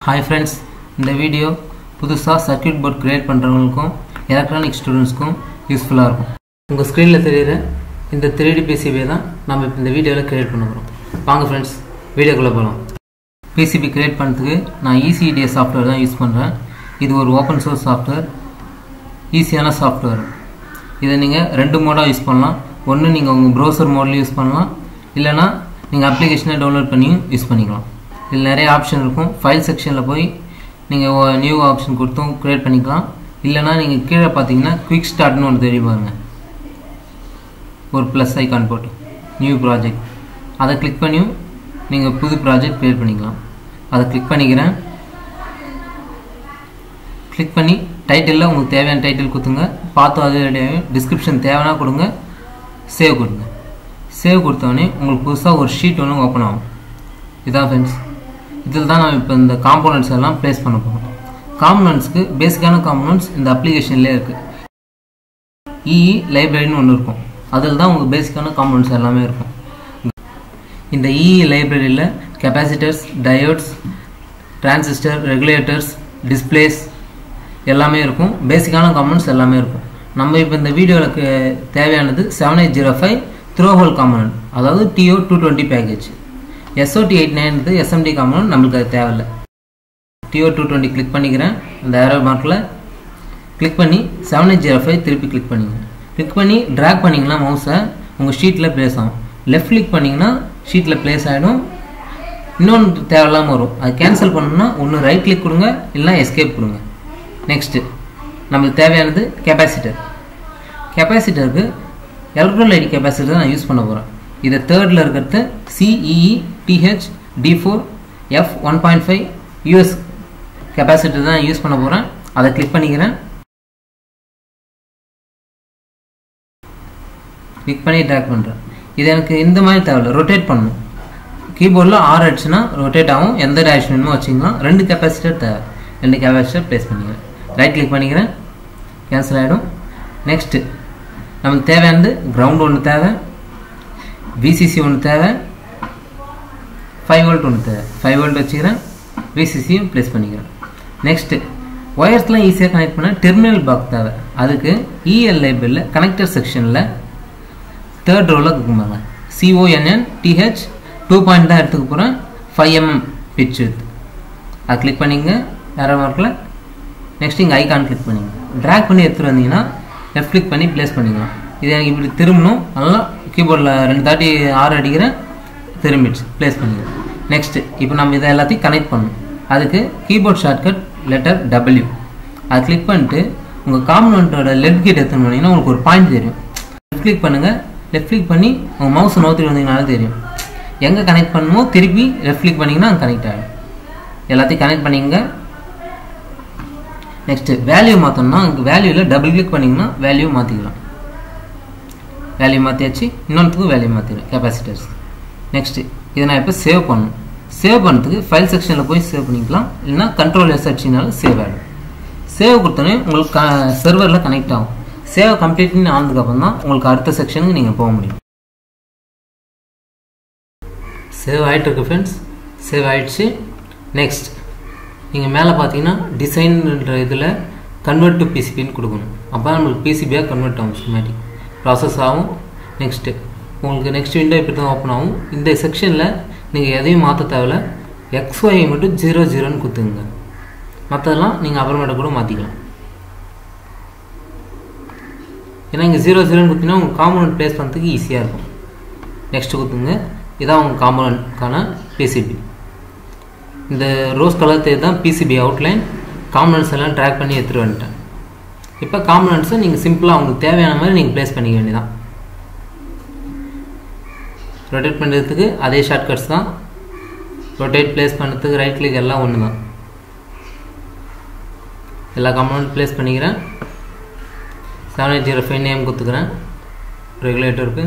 hi friends இந்த video புதுசாக circuit board create பண்ணுறவங்களுக்கும் எலக்ட்ரானிக் ஸ்டூடெண்ட்ஸ்க்கும் யூஸ்ஃபுல்லாக இருக்கும் உங்கள் ஸ்க்ரீனில் தெரியுற இந்த த்ரீ டி பிசிபியை தான் நம்ம இப்போ இந்த வீடியோவில் கிரியேட் பண்ண போகிறோம் வாங்க ஃப்ரெண்ட்ஸ் வீடியோக்குள்ளே போகலாம் பிசிபி கிரியேட் பண்ணுறதுக்கு நான் இசிடிஎஸ் சாஃப்ட்வேர் தான் யூஸ் பண்ணுறேன் இது ஒரு ஓப்பன் சோர்ஸ் சாஃப்ட்வேர் ஈஸியான சாஃப்ட்வேர் இதை நீங்கள் ரெண்டு மோடாக யூஸ் பண்ணலாம் ஒன்று நீங்கள் உங்கள் ப்ரௌசர் மோட்லேயும் யூஸ் பண்ணலாம் இல்லைனா நீங்கள் அப்ளிகேஷனை டவுன்லோட் பண்ணியும் யூஸ் பண்ணிக்கலாம் இதில் நிறைய ஆப்ஷன் இருக்கும் ஃபைல் செக்ஷனில் போய் நீங்கள் நியூ ஆப்ஷன் கொடுத்தும் க்ரியேட் பண்ணிக்கலாம் இல்லைனா நீங்கள் கீழே பார்த்தீங்கன்னா குவிக் ஸ்டார்ட்னு ஒன்று தெரியும் பாருங்க ஒரு ப்ளஸ் ஐக்கான் போட்டு நியூ ப்ராஜெக்ட் அதை கிளிக் பண்ணியும் நீங்கள் புது ப்ராஜெக்ட் க்ரியேட் பண்ணிக்கலாம் அதை கிளிக் பண்ணிக்கிறேன் கிளிக் பண்ணி டைட்டிலில் உங்களுக்கு தேவையான டைட்டில் கொடுத்துங்க பார்த்து அது டிஸ்கிரிப்ஷன் தேவைன்னா கொடுங்க சேவ் கொடுங்க சேவ் கொடுத்தோடனே உங்களுக்கு புதுசாக ஒரு ஷீட் ஒன்று ஓப்பன் ஆகும் இதான் ஃப்ரெண்ட்ஸ் இதில் தான் நம்ம இப்போ இந்த காம்போனன்ட்ஸ் எல்லாம் ப்ளேஸ் பண்ண போகிறோம் காம்போனன்ட்ஸ்க்கு பேசிக்கான காம்போனன்ட்ஸ் இந்த அப்ளிகேஷன்லேயே இருக்குது இஇ லைப்ரரின்னு ஒன்று இருக்கும் அதில் தான் உங்களுக்கு பேசிக்கான காம்போனன்ட்ஸ் எல்லாமே இருக்கும் இந்த இஇ லைப்ரரியில் capacitors diodes transistor regulators displays எல்லாமே இருக்கும் பேசிக்கான காம்போனன்ட்ஸ் எல்லாமே இருக்கும் நம்ம இப்போ இந்த வீடியோவுக்கு தேவையானது seven eight zero five through hole component அதாவது TO two twenty package SOD eight nine SMD component நம்மளுக்கு அது தேவையில்லை டிஓ டூ டுவெண்ட்டி கிளிக் பண்ணிக்கிறேன் அந்த ஏரோ மார்க்கில் கிளிக் பண்ணி செவன் எயிட் ஜீரோ ஃபைவ் திருப்பி கிளிக் பண்ணிங்க கிளிக் பண்ணி ட்ராக் பண்ணிங்கன்னா மவுஸை உங்கள் ஷீட்டில் ப்ளேஸ் ஆகும் லெஃப்ட் கிளிக் பண்ணிங்கன்னா ஷீட்டில் ப்ளேஸ் ஆகிடும் இன்னொன்று தேவையில்லாமல் வரும் அது கேன்சல் பண்ணணும்னா ஒன்று ரைட் கிளிக் கொடுங்க இல்லைனா எஸ்கேப் கொடுங்க நெக்ஸ்ட்டு நம்மளுக்கு தேவையானது கெப்பாசிட்டர் கெப்பாசிட்டருக்கு எலக்ட்ரோலைட் கெப்பாசிட்டர் நான் யூஸ் பண்ண போகிறேன் இதை தேர்டில் இருக்கிறது CEE DH D four F one point five US capacitor தான் யூஸ் பண்ண போகிறேன் அதை கிளிக் பண்ணிக்கிறேன் கிளிக் பண்ணி ட்ராக் பண்ணுறேன் இது எனக்கு இந்த மாதிரி தேவையில்ல ரொட்டேட் பண்ணணும் கீபோர்டில் ஆர் அடிச்சுன்னா ரொட்டேட் ஆகும் எந்த டேரக்ஷன் வேணுமோ வச்சிக்கலாம் ரெண்டு கெப்பாசிட்டர் தேவை ரெண்டு கெப்பாசிட்டர் ப்ளேஸ் பண்ணிக்கிறேன் ரைட் கிளிக் பண்ணிக்கிறேன் கேன்சல் ஆகிடும் நெக்ஸ்ட்டு நமக்கு தேவையானது கிரவுண்ட் ஒன்று தேவை விசிசி ஒன்று தேவை ஃபைவ் வோல்ட் ஒன்று தேவை ஃபைவ் வோல்ட் வச்சுக்கிறேன் விசிசியும் ப்ளேஸ் பண்ணிக்கிறேன் நெக்ஸ்ட்டு ஒயர்ஸ்லாம் ஈஸியாக கனெக்ட் பண்ண டெர்மினல் பாக் தேவை அதுக்கு இஎல் லைபிளில் கனெக்டர் செக்ஷனில் தேர்ட் ரோவில் இருக்குமாங்க சிஓஎன்என் டிஹெச் டூ பாயிண்ட் தான் எடுத்துக்க போகிறேன் ஃபைவ் எம்எம் பிச் எடுத்து அதை கிளிக் பண்ணிங்க வேறு மார்க்கில் நெக்ஸ்ட் இங்கே ஐகான் கிளிக் பண்ணிங்க ட்ராக் பண்ணி எடுத்துகிட்டு வந்தீங்கன்னா லெஃப்ட் கிளிக் பண்ணி ப்ளேஸ் பண்ணிக்கலாம் இது எனக்கு இப்படி திரும்பணும் நல்லா கீபோர்டில் ரெண்டு தாட்டி ஆறு அடிக்கிறேன் திரும்பிடுச்சு ப்ளேஸ் பண்ணிக்கிறேன் நெக்ஸ்ட்டு இப்போ நம்ம இதை எல்லாத்தையும் கனெக்ட் பண்ணணும் அதுக்கு கீபோர்ட் ஷார்ட்கட் லெட்டர் டபிள்யூ அதை கிளிக் பண்ணிட்டு உங்கள் காம்பனண்ட்டோட லெஃப்ட் கீட் எடுத்துன்னு போனீங்கன்னா உங்களுக்கு ஒரு பாயிண்ட் தெரியும் லெஃப்ட் கிளிக் பண்ணுங்கள் லெஃப்ட் கிளிக் பண்ணி உங்கள் மவுஸ் நோத்திட்டு வந்தீங்கனாலே தெரியும் எங்கே கனெக்ட் பண்ணணுமோ திருப்பி லெஃப்ட் கிளிக் பண்ணிங்கன்னா அங்கே கனெக்ட் ஆகிடும் எல்லாத்தையும் கனெக்ட் பண்ணிங்க நெக்ஸ்ட்டு வேல்யூ மாற்றணும்னா அங்கே வேல்யூவில் டபுள் கிளிக் பண்ணிங்கன்னா வேல்யூ மாற்றிக்கலாம் வேல்யூ மாற்றியாச்சு இன்னொன்றுக்கும் வேல்யூ மாற்றிடும் கெப்பாசிட்டர்ஸ் நெக்ஸ்ட்டு இதை நான் இப்போ சேவ் பண்ணணும் சேவ் பண்ணுறதுக்கு ஃபைல் செக்ஷனில் போய் சேவ் பண்ணிக்கலாம் இல்லைனா கண்ட்ரோல் எஸ் அடிச்சினாலும் சேவ் ஆகிடும் சேவ் கொடுத்தோன்னே உங்களுக்கு க சர்வரில் கனெக்ட் ஆகும் சேவ் கம்ப்ளீட்னு ஆனதுக்கப்புறம் தான் உங்களுக்கு அடுத்த செக்ஷனுக்கு நீங்கள் போக முடியும் சேவ் ஆகிட்டு இருக்கு ஃப்ரெண்ட்ஸ் சேவ் ஆகிடுச்சு நெக்ஸ்ட் நீங்கள் மேலே பார்த்தீங்கன்னா டிசைன்ன்ற இதில் கன்வெர்ட் டு பிசிபின்னு கொடுக்கணும் அப்போ நம்மளுக்கு பிசிபியாக கன்வெர்ட் ஆகும் சிமேட்டிக் ப்ராசஸ் ஆகும் நெக்ஸ்ட்டு உங்களுக்கு நெக்ஸ்ட் விண்டோ இப்படி தான் ஓப்பன் ஆகும் இந்த செக்ஷனில் நீங்கள் எதையும் மாற்ற தேவையில்ல எக்ஸ்ஒய் மட்டும் ஜீரோ ஜீரோன்னு கொடுத்துங்க மற்றதெல்லாம் நீங்கள் அப்புறமேட்ட கூட மாற்றிக்கலாம் ஏன்னா இங்கே ஜீரோ ஜீரோன்னு கொடுத்தீங்கன்னா உங்கள் காம்பனண்ட் ப்ளேஸ் பண்ணுறதுக்கு ஈஸியாக இருக்கும் நெக்ஸ்ட்டு கொடுத்துங்க இதான் உங்கள் காம்பனண்ட்கான பிசிபி இந்த ரோஸ் கலர் தேர் தான் பிசிபி அவுட்லைன் காம்பனன்ட்ஸ் எல்லாம் ட்ராக் பண்ணி எடுத்துகிட்டு வந்துட்டேன் இப்போ காம்பனன்ட்ஸை நீங்கள் சிம்பிளாக உங்களுக்கு தேவையான மாதிரி நீங்கள் ப்ளேஸ் பண்ணிக்க வேண்டியதான் ரொட்டேட் பண்ணுறதுக்கு அதே ஷார்ட்கட்ஸ் தான் ரொட்டேட் ப்ளேஸ் பண்ணுறதுக்கு ரைட் கிளிக் எல்லாம் ஒன்று தான் எல்லா காம்பனண்ட் ப்ளேஸ் பண்ணிக்கிறேன் seven eight zero five name கொடுத்துக்கிறேன் ரெகுலேட்டருக்கு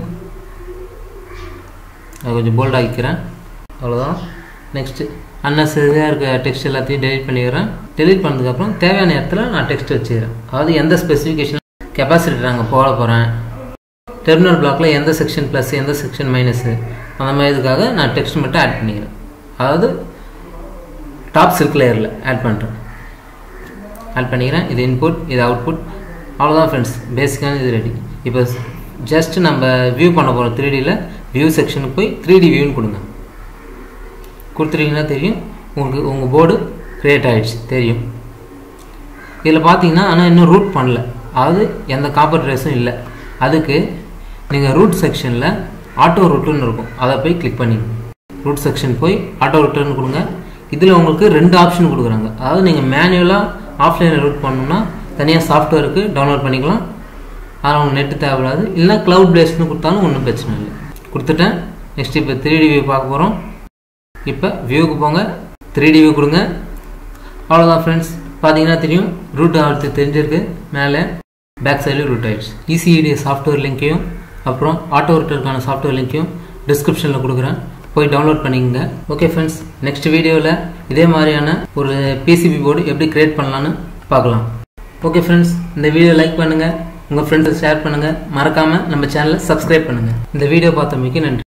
அதை கொஞ்சம் போல்ட் ஆக்கிக்கிறேன் அவ்வளோதான் நெக்ஸ்ட்டு அன்னெசரியாக இருக்க டெக்ஸ்ட் எல்லாத்தையும் டெலிட் பண்ணிடுறேன் டெலிட் பண்ணதுக்கப்புறம் தேவையான இடத்துல நான் டெக்ஸ்ட் வச்சுக்கிறேன் அதாவது எந்த ஸ்பெசிஃபிகேஷன் கெப்பாசிட்டி நாங்கள் போட போகிறேன் டெர்மினல் பிளாக்ல எந்த செக்ஷன் ப்ளஸ் எந்த செக்ஷன் மைனஸு அந்த மாதிரி இதுக்காக நான் டெக்ஸ்ட் மட்டும் ஆட் பண்ணிக்கிறேன் அதாவது டாப் சில்க் லேயரில் ஆட் பண்ணுறேன் ஆட் பண்ணிக்கிறேன் இது இன்புட் இது அவுட்புட் அவ்வளோதான் ஃப்ரெண்ட்ஸ் பேசிக்கான இது ரெடி இப்போ ஜஸ்ட் நம்ம வியூ பண்ண போகிறோம் த்ரீ டியில் வியூ செக்ஷனுக்கு போய் த்ரீ டி வியூன்னு கொடுங்க கொடுத்துட்டீங்கன்னா தெரியும் உங்களுக்கு உங்கள் போர்டு க்ரியேட் ஆகிடுச்சு தெரியும் இதில் பார்த்தீங்கன்னா ஆனால் இன்னும் ரூட் பண்ணல அதாவது எந்த காப்பர் ட்ரெஸ்ஸும் இல்லை அதுக்கு நீங்கள் ரூட் செக்ஷனில் ஆட்டோ ரூட்டுன்னு இருக்கும் அதை போய் கிளிக் பண்ணிங்க ரூட் செக்ஷன் போய் ஆட்டோ ரூட்டுன்னு கொடுங்க இதில் உங்களுக்கு ரெண்டு ஆப்ஷன் கொடுக்குறாங்க அதாவது நீங்கள் மேனுவலாக ஆஃப்லைனில் ரூட் பண்ணணும்னா தனியாக சாஃப்ட்வேருக்கு டவுன்லோட் பண்ணிக்கலாம் அதில் உங்களுக்கு நெட்டு தேவைப்படாது இல்லைனா க்ளவுட் பேஸ்னு கொடுத்தாலும் ஒன்றும் பிரச்சனை இல்லை கொடுத்துட்டேன் நெக்ஸ்ட் இப்போ த்ரீ டி வியூ பார்க்க போகிறோம் இப்போ வியூவுக்கு போங்க த்ரீ டி வியூ கொடுங்க அவ்வளோதான் ஃப்ரெண்ட்ஸ் பார்த்தீங்கன்னா தெரியும் ரூட் ஆகிறது தெரிஞ்சிருக்கு மேலே பேக் சைடில் ரூட் ஆயிடுச்சு இசிஇடி சாஃப்ட்வேர் லிங்க்கையும் அப்புறம் ஆட்டோ ரூட்டருக்கான சாஃப்ட்வேர் லிங்க்கையும் டிஸ்கிரிப்ஷனில் கொடுக்குறேன் போய் டவுன்லோட் பண்ணிக்கங்க ஓகே ஃப்ரெண்ட்ஸ் நெக்ஸ்ட் வீடியோவில் இதே மாதிரியான ஒரு பிசிபி போர்டு எப்படி கிரியேட் பண்ணலான்னு பார்க்கலாம் ஓகே ஃப்ரெண்ட்ஸ் இந்த வீடியோ லைக் பண்ணுங்கள் உங்கள் ஃப்ரெண்ட்ஸை ஷேர் பண்ணுங்கள் மறக்காமல் நம்ம சேனலை சப்ஸ்கிரைப் பண்ணுங்கள் இந்த வீடியோ பார்த்தமைக்கு நன்றி